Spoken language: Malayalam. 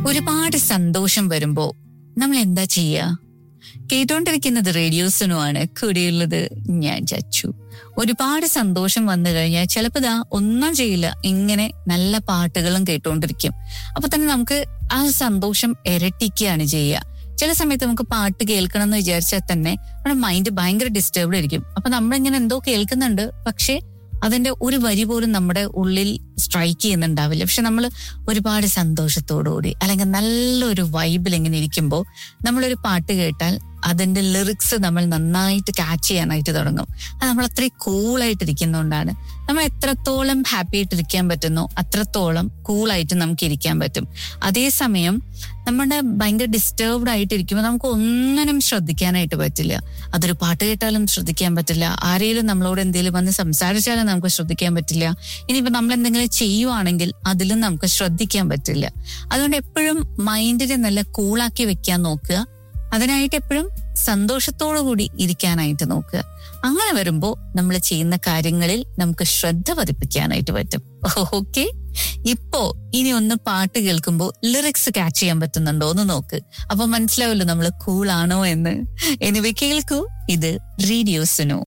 ഒരുപാട് സന്തോഷം വരുമ്പോ നമ്മൾ എന്താ ചെയ്യുക കേട്ടോണ്ടിരിക്കുന്നത് റേഡിയോസിനുമാണ് കൂടെയുള്ളത് ഞാൻ ചച്ചു ഒരുപാട് സന്തോഷം വന്നു കഴിഞ്ഞാൽ ചിലപ്പോൾ ഇതാ ഒന്നും ചെയ്യില്ല ഇങ്ങനെ നല്ല പാട്ടുകളും കേട്ടോണ്ടിരിക്കും അപ്പൊ തന്നെ നമുക്ക് ആ സന്തോഷം ഇരട്ടിക്കുകയാണ് ചെയ്യുക ചില സമയത്ത് നമുക്ക് പാട്ട് കേൾക്കണം എന്ന് വിചാരിച്ചാൽ തന്നെ നമ്മുടെ മൈൻഡ് ഭയങ്കര ഡിസ്റ്റർബ്ഡ് ആയിരിക്കും അപ്പൊ നമ്മളിങ്ങനെ എന്തോ കേൾക്കുന്നുണ്ട് പക്ഷേ അതിന്റെ ഒരു വരി പോലും നമ്മുടെ ഉള്ളിൽ സ്ട്രൈക്ക് ചെയ്യുന്നുണ്ടാവില്ല പക്ഷെ നമ്മൾ ഒരുപാട് സന്തോഷത്തോടുകൂടി അല്ലെങ്കിൽ നല്ലൊരു വൈബിൽ ഇങ്ങനെ ഇരിക്കുമ്പോൾ നമ്മളൊരു പാട്ട് കേട്ടാൽ അതിന്റെ ലിറിക്സ് നമ്മൾ നന്നായിട്ട് ക്യാച്ച് ചെയ്യാനായിട്ട് തുടങ്ങും അത് നമ്മൾ അത്രയും കൂളായിട്ട് ഇരിക്കുന്നതുകൊണ്ടാണ് നമ്മൾ എത്രത്തോളം ഹാപ്പി ആയിട്ട് ഇരിക്കാൻ പറ്റുന്നോ അത്രത്തോളം കൂളായിട്ട് നമുക്ക് ഇരിക്കാൻ പറ്റും അതേസമയം നമ്മുടെ ഭയങ്കര ഡിസ്റ്റർബ്ഡ് ആയിട്ട് ഇരിക്കുമ്പോൾ നമുക്ക് ഒന്നിനും ശ്രദ്ധിക്കാനായിട്ട് പറ്റില്ല അതൊരു പാട്ട് കേട്ടാലും ശ്രദ്ധിക്കാൻ പറ്റില്ല ആരെങ്കിലും നമ്മളോട് എന്തെങ്കിലും വന്ന് സംസാരിച്ചാലും നമുക്ക് ശ്രദ്ധിക്കാൻ പറ്റില്ല ഇനിയിപ്പോ നമ്മൾ എന്തെങ്കിലും ചെയ്യുവാണെങ്കിൽ അതിലും നമുക്ക് ശ്രദ്ധിക്കാൻ പറ്റില്ല അതുകൊണ്ട് എപ്പോഴും മൈൻഡിനെ നല്ല കൂളാക്കി വെക്കാൻ നോക്കുക അതിനായിട്ട് എപ്പോഴും സന്തോഷത്തോടു കൂടി ഇരിക്കാനായിട്ട് നോക്കുക അങ്ങനെ വരുമ്പോൾ നമ്മൾ ചെയ്യുന്ന കാര്യങ്ങളിൽ നമുക്ക് ശ്രദ്ധ പതിപ്പിക്കാനായിട്ട് പറ്റും ഓക്കെ ഇപ്പോ ഇനി ഒന്ന് പാട്ട് കേൾക്കുമ്പോൾ ലിറിക്സ് ക്യാച്ച് ചെയ്യാൻ പറ്റുന്നുണ്ടോ എന്ന് നോക്ക് അപ്പൊ മനസ്സിലാവല്ലോ നമ്മൾ കൂൾ ആണോ എന്ന് എനിവേ കേൾക്കൂ ഇത് റേഡിയോസിനോ